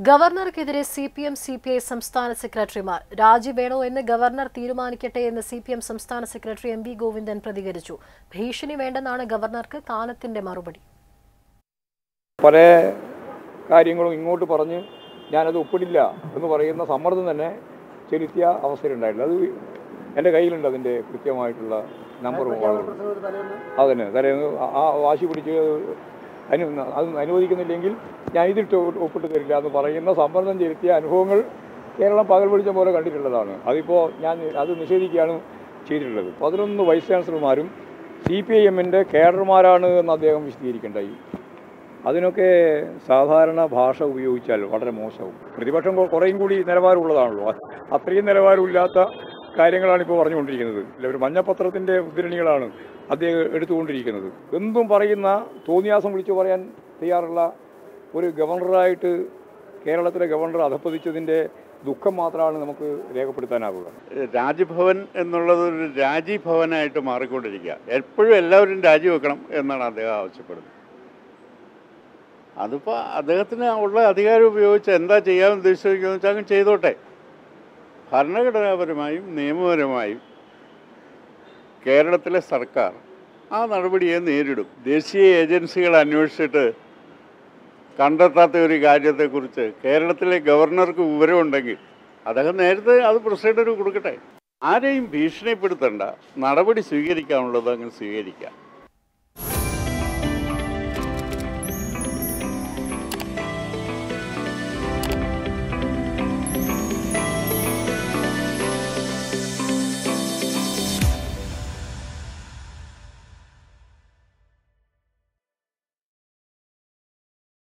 ഗവർണർക്കെതിരെ C P M C P I സംസ്ഥാന സെക്രട്ടറിമാർ രാജി വേണോ എന്ന് ഗവർണർ തീരുമാനിക്കട്ടെ എന്ന് സി പി എം സംസ്ഥാന സെക്രട്ടറി എം വി ഗോവിന്ദൻ പ്രതികരിച്ചു ഭീഷണി വേണ്ടെന്നാണ് ഗവർണർക്ക് കാലത്തിന്റെ മറുപടി പല കാര്യങ്ങളും ഇങ്ങോട്ട് പറഞ്ഞ് ഞാനത് ഒപ്പിടില്ല എന്ന് പറയുന്ന സമ്മർദ്ദം തന്നെ ചെലുത്തിയ അവസരമുണ്ടായിട്ടില്ല അത് എൻ്റെ കയ്യിലുണ്ട് അതിൻ്റെ കൃത്യമായിട്ടുള്ള നമ്പറും അതന്നെ തലേന്ന് ആ- ആ വാശി പിടിച്ച് അനു അത് അനുവദിക്കുന്നില്ലെങ്കിൽ ഞാൻ ഇതിട്ട് ഒപ്പിട്ട് തരില്ല എന്ന് പറയുന്ന സമ്മർദ്ദം ചെലുത്തിയ അനുഭവങ്ങൾ കേരളം പകൽ വെളിച്ചം പോലെ കണ്ടിട്ടുള്ളതാണ് അതിപ്പോൾ ഞാൻ അത് നിഷേധിക്കുകയാണ് ചെയ്തിട്ടുള്ളത് പതിനൊന്ന് വൈസ് ചാൻസലർമാരും സി പി ഐ എമ്മിൻ്റെ കേഡർമാരാണ് എന്ന് അദ്ദേഹം വിശദീകരിക്കേണ്ടായി അതിനൊക്കെ സാധാരണ ഭാഷ ഉപയോഗിച്ചാൽ വളരെ മോശവും പ്രതിപക്ഷം കൊ- കുറേയും കൂടി നിലവാരമുള്ളതാണല്ലോ അ- അത്രയും നിലവാരമില്ലാത്ത കാര്യങ്ങളാണ് ഇപ്പോൾ പറഞ്ഞുകൊണ്ടിരിക്കുന്നത് അല്ല ഒരു മഞ്ഞപ്പത്രത്തിൻ്റെ ഉദ്ധരണികളാണ് അദ്ദേഹം എടുത്തുകൊണ്ടിരിക്കുന്നത് എന്തും പറയുന്ന തോന്നിയാസം വിളിച്ചു പറയാൻ തയ്യാറുള്ള ഒരു ഗവർണറായിട്ട് കേരളത്തിലെ ഗവർണർ അധപ്പതിച്ചതിൻ്റെ ദുഃഖം മാത്രമാണ് നമുക്ക് രേഖപ്പെടുത്താനാവുക രാജ്ഭവൻ എന്നുള്ളത് ഒരു രാജിഭവനായിട്ട് മാറിക്കൊണ്ടിരിക്കുക എപ്പോഴും എല്ലാവരും രാജിവെക്കണം എന്നാണ് അദ്ദേഹം ആവശ്യപ്പെടുന്നത് അതിപ്പോൾ അദ്ദേഹത്തിന് ഉള്ള അധികാരം ഉപയോഗിച്ച് എന്താ ചെയ്യാൻ ഉദ്ദേശിച്ചിരിക്കുന്നത് വെച്ചാൽ അങ്ങ് ചെയ്തോട്ടെ ഭരണഘടനാപരമായും നിയമപരമായും കേരളത്തിലെ സർക്കാർ ആ നടപടിയെ നേരിടും ദേശീയ ഏജൻസികൾ അന്വേഷിച്ചിട്ട് കണ്ടെത്താത്ത ഒരു കാര്യത്തെക്കുറിച്ച് കേരളത്തിലെ ഗവർണർക്ക് വിവരമുണ്ടെങ്കിൽ അദ്ദേഹം നേരത്തെ അത് പ്രസിഡന്റിന് കൊടുക്കട്ടെ ആരെയും ഭീഷണിപ്പെടുത്തണ്ട നടപടി സ്വീകരിക്കാനുള്ളത് അങ്ങ് സ്വീകരിക്കാം